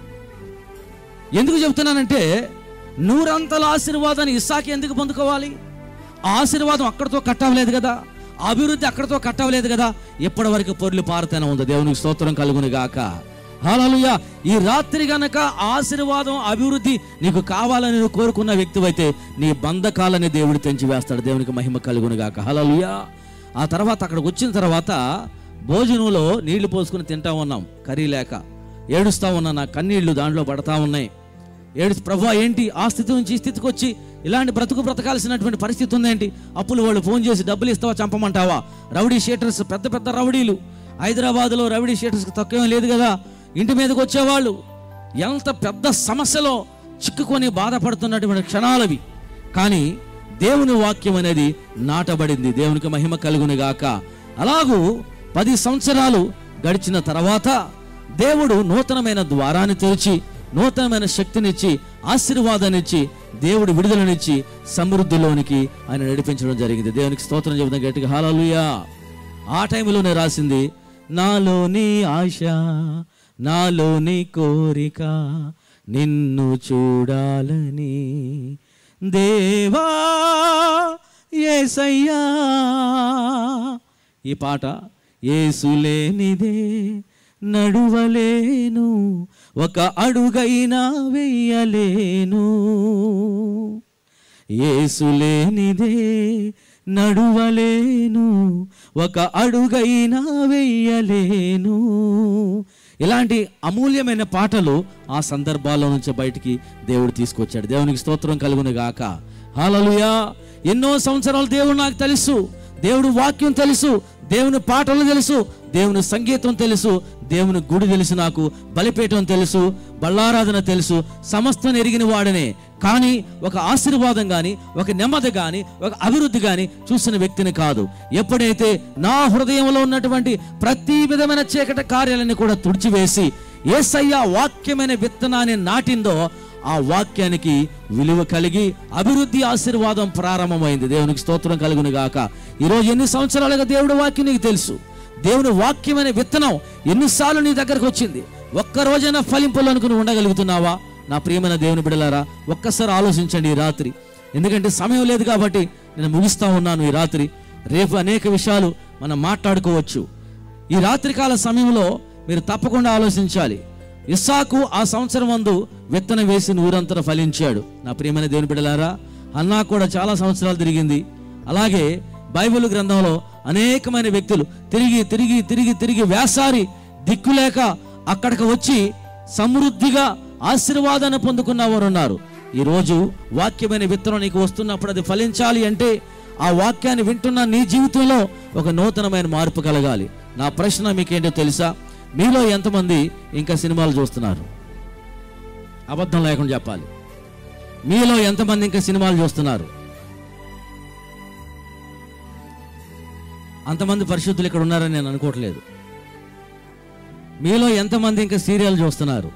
ఎందుకు చెబుతున్నానంటే నూరంతల ఆశీర్వాదాన్ని ఇస్సాకి ఎందుకు పొందుకోవాలి ఆ ఆశీర్వాదం అక్కడితో కట్టవలేదు కదా ఆ అభివృద్ధి అక్కడితో కట్టవలేదు కదా ఇప్పటి వరకు పొర్లు పారుతూనే ఉంది దేవునికి స్తోత్రం కలుగును గాక హల్లెలూయా ఈ రాత్రి గనక ఆశీర్వాదం అభివృద్ధి నీకు కావాలని నువ్వు కోరుకున్న వ్యక్తివైతే నీ బంధకాలని దేవుడు తెంచి వేస్తాడు దేవునికి మహిమ కలుగును గాక హల్లెలూయా ఆ తర్వాత అక్కడికి వచ్చిన తర్వాత భోజనంలో నీళ్లు పోసుకుని తింటా ఉన్నాం కర్రీ లేక ఏడుస్తా ఉన్నా నా కన్నీళ్లు దాంట్లో పడతా ఉన్నాయి ఏడు ప్రభా ఏంటి ఆ స్థితి నుంచి ఈ స్థితికి వచ్చి ఇలాంటి బ్రతుకు బ్రతకాల్సినటువంటి పరిస్థితి ఉందేంటి అప్పులు వాళ్ళు ఫోన్ చేసి డబ్బులు ఇస్తావా చంపమంటావా రౌడీ షీటర్స్ పెద్ద పెద్ద రౌడీలు హైదరాబాద్లో రౌడీ షీటర్స్కి తక్కువ లేదు కదా ఇంటి మీదకి వచ్చేవాళ్ళు ఎంత పెద్ద సమస్యలో చిక్కుకొని బాధపడుతున్నటువంటి క్షణాలవి కానీ దేవుని వాక్యం అనేది నాటబడింది దేవునికి మహిమ కలుగుని గాక అలాగూ పది సంవత్సరాలు గడిచిన తర్వాత దేవుడు నూతనమైన ద్వారాన్ని తెరిచి నూతనమైన శక్తినిచ్చి ఆశీర్వాదాన్నిచ్చి దేవుడు విడుదలనిచ్చి సమృద్ధిలోనికి ఆయన నడిపించడం జరిగింది దేవునికి స్తోత్రం చెబుతాం గట్టిగా హాలలుయా ఆ టైంలోనే రాసింది నాలోని ఆశ నాలోని కోరిక నిన్ను చూడాలని దేవా ఏసయ్యా ఈ పాట ఏసులేనిదే నడువలేను ఒక అడుగైనా వెయ్యలేను ఏసులేనిదే నడువలేను ఒక అడుగైనా వెయ్యలేను ఇలాంటి అమూల్యమైన పాటలు ఆ సందర్భాల్లో నుంచి బయటికి దేవుడు తీసుకొచ్చాడు దేవునికి స్తోత్రం కలుగును గాక హాలలుయా ఎన్నో సంవత్సరాలు దేవుడు నాకు తెలుసు దేవుడు వాక్యం తెలుసు దేవుని పాటలు తెలుసు దేవుని సంగీతం తెలుసు దేవుని గుడి తెలుసు నాకు బలిపీఠం తెలుసు బళ్ళారాధన తెలుసు సమస్తం ఎరిగిన వాడనే కానీ ఒక ఆశీర్వాదం కానీ ఒక నెమ్మది కానీ ఒక అభివృద్ధి కానీ చూసిన వ్యక్తిని కాదు ఎప్పుడైతే నా హృదయంలో ఉన్నటువంటి ప్రతి విధమైన చీకటి కార్యాలని కూడా తుడిచివేసి ఏసయ్య వాక్యమైన విత్తనాన్ని నాటిందో ఆ వాక్యానికి విలువ కలిగి అభివృద్ధి ఆశీర్వాదం ప్రారంభమైంది దేవునికి స్తోత్రం కలుగును గాక ఈరోజు ఎన్ని సంవత్సరాలుగా దేవుడి వాక్యం నీకు తెలుసు దేవుని వాక్యమైన విత్తనం ఎన్నిసార్లు నీ దగ్గరకు వచ్చింది ఒక్క రోజైనా ఫలింపులోనికి నువ్వు ఉండగలుగుతున్నావా నా ప్రియమైన దేవుని బిడలారా ఒక్కసారి ఆలోచించండి ఈ రాత్రి ఎందుకంటే సమయం లేదు కాబట్టి నేను ముగిస్తా ఉన్నాను ఈ రాత్రి రేపు అనేక విషయాలు మనం మాట్లాడుకోవచ్చు ఈ రాత్రికాల సమయంలో మీరు తప్పకుండా ఆలోచించాలి ఇస్సాకు ఆ సంవత్సరం మందు విత్తనం వేసి ఊరంతర ఫలించాడు నా ప్రియమైన దేవుని బిడ్డలారా అన్నా కూడా చాలా సంవత్సరాలు తిరిగింది అలాగే బైబిల్ గ్రంథంలో అనేకమైన వ్యక్తులు తిరిగి తిరిగి తిరిగి తిరిగి వేసారి దిక్కులేక అక్కడికి వచ్చి సమృద్ధిగా ఆశీర్వాదాన్ని పొందుకున్న వారు ఉన్నారు ఈరోజు వాక్యమైన విత్తనం నీకు వస్తున్నప్పుడు అది ఫలించాలి అంటే ఆ వాక్యాన్ని వింటున్న నీ జీవితంలో ఒక నూతనమైన మార్పు కలగాలి నా ప్రశ్న మీకేంటో తెలుసా మీలో ఎంతమంది ఇంకా సినిమాలు చూస్తున్నారు అబద్ధం లేకుండా చెప్పాలి మీలో ఎంతమంది ఇంకా సినిమాలు చూస్తున్నారు అంతమంది పరిశుద్ధులు ఇక్కడ ఉన్నారని నేను అనుకోవట్లేదు మీలో ఎంతమంది ఇంకా సీరియల్ చూస్తున్నారు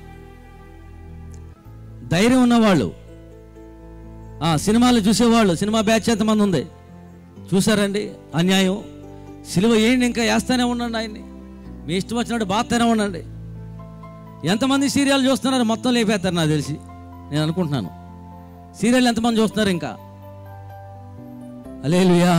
ధైర్యం ఉన్నవాళ్ళు ఆ, సినిమాలు చూసేవాళ్ళు సినిమా బ్యాచ్ ఎంతమంది ఉంది చూసారండి అన్యాయం సిలువ ఏంటి ఇంకా వేస్తానే ఉండండి ఆయన్ని మీ ఇష్టం వచ్చినట్టు బాత్తనే ఉండండి ఎంతమంది సీరియల్ చూస్తున్నారు మొత్తం లేపేస్తారు నాకు తెలిసి నేను అనుకుంటున్నాను సీరియల్ ఎంతమంది చూస్తున్నారు ఇంకా అలేలుయా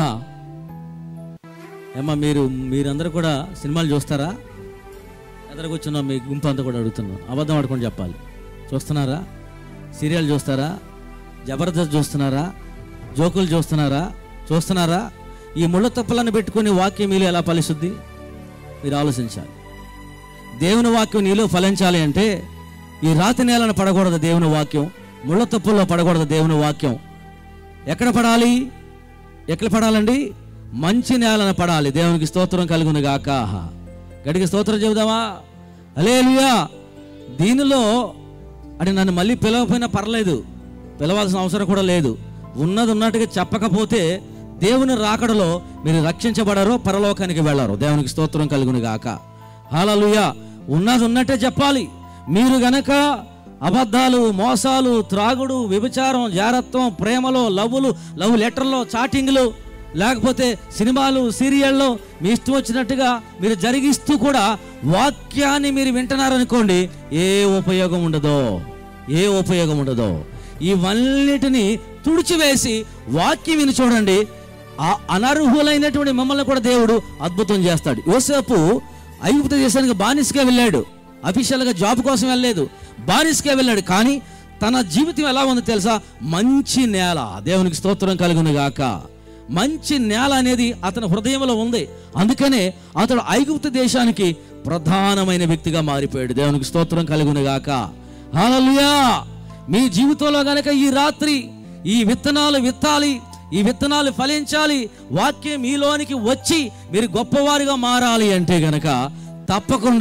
ఏమ్మా మీరు మీరందరూ కూడా సినిమాలు చూస్తారా ఎదురు కూర్చున్నా మీ గుంపు అంతా కూడా అడుగుతున్నాను అబద్ధం ఆడుకొని చెప్పాలి చూస్తున్నారా సీరియల్ చూస్తారా జబర్దస్త్ చూస్తున్నారా జోకులు చూస్తున్నారా చూస్తున్నారా ఈ ముళ్ళ తప్పులను పెట్టుకుని వాక్యం మీలో ఎలా ఫలిస్తుంది మీరు ఆలోచించాలి దేవుని వాక్యం నీలో ఫలించాలి అంటే ఈ రాతి నేలను పడకూడదు దేవుని వాక్యం ముళ్ళ తప్పుల్లో పడకూడదు దేవుని వాక్యం ఎక్కడ పడాలి ఎక్కడ పడాలండి మంచి నేలన పడాలి దేవునికి స్తోత్రం కలుగును గాక గడికి స్తోత్రం చెబుదామా అలేలుయా దీనిలో అంటే నన్ను మళ్ళీ పిలవకపోయినా పర్లేదు పిలవాల్సిన అవసరం కూడా లేదు ఉన్నది ఉన్నట్టుగా చెప్పకపోతే దేవుని రాకడలో మీరు రక్షించబడరు పరలోకానికి వెళ్ళరు దేవునికి స్తోత్రం కలుగును గాక హాలలుయా ఉన్నది ఉన్నట్టే చెప్పాలి మీరు గనక అబద్ధాలు మోసాలు త్రాగుడు వ్యభిచారం జారత్వం ప్రేమలో లవ్వులు లవ్ లెటర్లో చాటింగ్లు లేకపోతే సినిమాలు సీరియల్లో మీ ఇష్టం వచ్చినట్టుగా మీరు జరిగిస్తూ కూడా వాక్యాన్ని మీరు వింటున్నారనుకోండి ఏ ఉపయోగం ఉండదో ఏ ఉపయోగం ఉండదో ఇవన్నిటిని తుడిచివేసి వాక్యం విని చూడండి ఆ అనర్హులైనటువంటి మిమ్మల్ని కూడా దేవుడు అద్భుతం చేస్తాడు యోసేపు ఐగుప్తు దేశానికి బానిసగా వెళ్ళాడు అఫీషియల్గా జాబ్ కోసం వెళ్ళలేదు బానిసగా వెళ్ళాడు కానీ తన జీవితం ఎలా ఉందో తెలుసా మంచి నేల దేవునికి స్తోత్రం కలుగును గాక మంచి నేల అనేది అతని హృదయంలో ఉంది అందుకనే అతడు ఐగుప్తు దేశానికి ప్రధానమైన వ్యక్తిగా మారిపోయాడు దేవునికి స్తోత్రం కలుగును గాక హల్లెలూయా మీ జీవితంలో గనక ఈ రాత్రి ఈ విత్తనాలు విత్తాలి ఈ విత్తనాలు ఫలించాలి వాక్యం మీలోనికి వచ్చి మీరు గొప్పవారిగా మారాలి అంటే గనక తప్పకుండా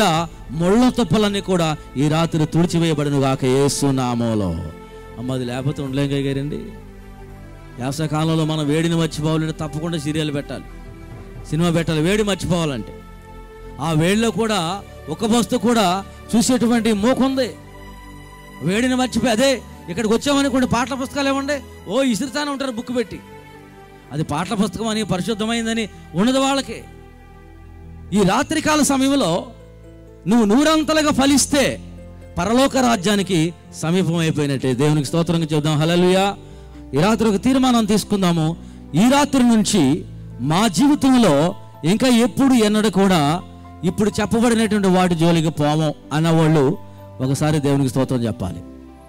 ముళ్ళ తుప్పలన్నీ కూడా ఈ రాత్రి తుడిచివేయబడిన గాక యేసు నామములో అమ్మ అది లేకపోతే ఉండలేం గారండి కాలంలో మనం వేడిని మర్చిపోవాలంటే తప్పకుండా సీరియల్ పెట్టాలి సినిమా పెట్టాలి వేడి మర్చిపోవాలంటే ఆ వేడిలో కూడా ఒక బస్తు కూడా చూసేటువంటి మూకుంది వేడిని మర్చిపోయి అదే ఇక్కడికి వచ్చామనుకోండి పాటల పుస్తకాలు ఏమండి ఓ ఇసురుతానే ఉంటారు బుక్ పెట్టి అది పాటల పుస్తకం అని పరిశుద్ధమైందని ఉన్నది వాళ్ళకి ఈ రాత్రికాల సమయంలో నువ్వు నూరంతలుగా ఫలిస్తే పరలోక రాజ్యానికి సమీపం అయిపోయినట్టే దేవునికి స్తోత్రంగా చెబుదాం హలలుయా ఈ రాత్రి ఒక తీర్మానం తీసుకుందాము ఈ రాత్రి నుంచి మా జీవితంలో ఇంకా ఎప్పుడు ఎన్నడూ కూడా ఇప్పుడు చెప్పబడినటువంటి వాటి జోలికి పోము అన్నవాళ్ళు ఒకసారి దేవునికి స్తోత్రం చెప్పాలి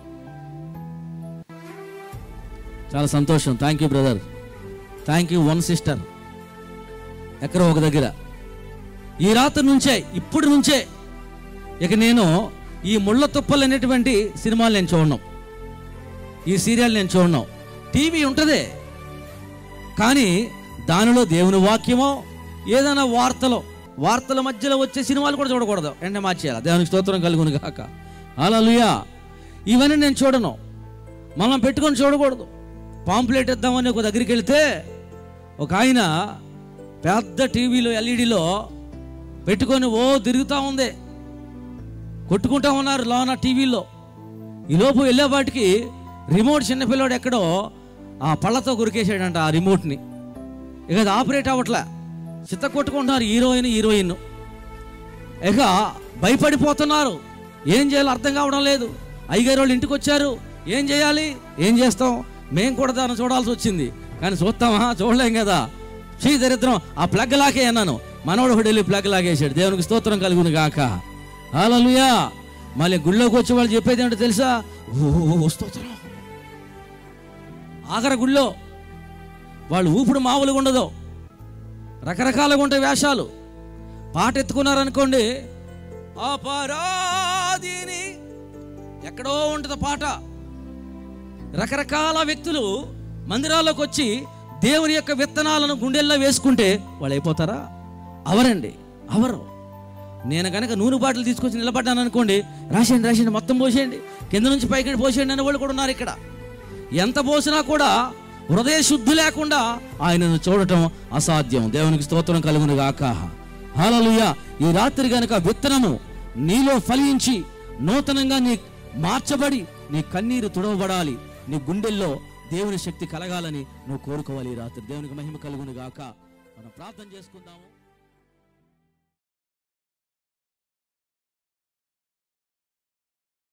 చాలా సంతోషం thank you brother thank you one sister ఎక్కడో ఒక దగ్గర ఈ రాత్రి నుంచే ఇప్పుడు నుంచే ఇక నేను ఈ ముళ్ళ తుప్పలు అనేటువంటి సినిమాలు నేను చూడను ఈ సీరియల్ నేను చూడను టీవీ ఉంటుంది కానీ దానిలో దేవుని వాక్యమో ఏదైనా వార్తలో వార్తల మధ్యలో వచ్చే సినిమాలు కూడా చూడకూడదు ఎండ మార్చేయాలి దేవునికి స్తోత్రం కలుగును కాక అలలుయా ఇవన్నీ నేను చూడను మనం పెట్టుకొని చూడకూడదు పాంప్లెట్ ఇద్దామని ఒక దగ్గరికి వెళితే ఒక ఆయన పెద్ద టీవీలో ఎల్ఈడిలో పెట్టుకొని ఓ తిరుగుతూ ఉంది కొట్టుకుంటా ఉన్నారు లోన టీవీలో ఈ లోపు వెళ్ళేపాటికి రిమోట్ చిన్నపిల్లోడు ఎక్కడో ఆ పళ్ళతో కొరికేసాడంట ఆ రిమోట్ని ఇక అది ఆపరేట్ అవ్వట్లే చిత్త కొట్టుకుంటున్నారు హీరోయిన్ హీరోయిన్ ఇక భయపడిపోతున్నారు ఏం చేయాలో అర్థం కావడం లేదు అయ్యగారు వాళ్ళు ఇంటికి వచ్చారు ఏం చేయాలి ఏం చేస్తాం మేము కూడా దాన్ని చూడాల్సి వచ్చింది కానీ చూస్తామా చూడలేం కదా చీ దరిద్రం ఆ ప్లగ్ లాగే అన్నాను మనోడు ఒకడు వెళ్ళి ప్లగ్ లాగేసాడు దేవునికి స్తోత్రం కలుగును గాక హాలలుయా మళ్ళీ గుళ్ళోకి వచ్చి వాళ్ళు చెప్పేది ఏంటో తెలుసా ఓ ఓ, ఓ, స్తోత్రం ఆఖర గుళ్ళో వాళ్ళు ఊపుడు మామూలుగా ఉండదు రకరకాలుగా ఉంటాయి వేషాలు పాట ఎత్తుకున్నారనుకోండి అపరాధిని ఎక్కడో ఉంటుంది పాట రకరకాల వ్యక్తులు మందిరాల్లోకి వచ్చి దేవుని యొక్క విత్తనాలను గుండెల్లో వేసుకుంటే వాళ్ళు అయిపోతారా అవరండి అవరు నేను కనుక నూనె బాటలు తీసుకొచ్చి నిలబడ్డాను అనుకోండి రాసేయండి రాసేయండి మొత్తం పోసేయండి కింద నుంచి పైకి పోసేయండి అనే వాళ్ళు కూడా ఉన్నారు ఇక్కడ ఎంత పోసినా కూడా హృదయ శుద్ధి లేకుండా ఆయనను చూడటం అసాధ్యం దేవునికి స్తోత్రం కలుగును గాక హాలలుయ ఈ రాత్రి గనుక విత్తనము నీలో ఫలించి నూతనంగా నీ మార్చబడి నీ కన్నీరు తుడవబడాలి నీ గుండెల్లో దేవుని శక్తి కలగాలని నువ్వు కోరుకోవాలి ఈ రాత్రి దేవునికి మహిమ కలుగును గాక మనం ప్రార్థన చేసుకుందాము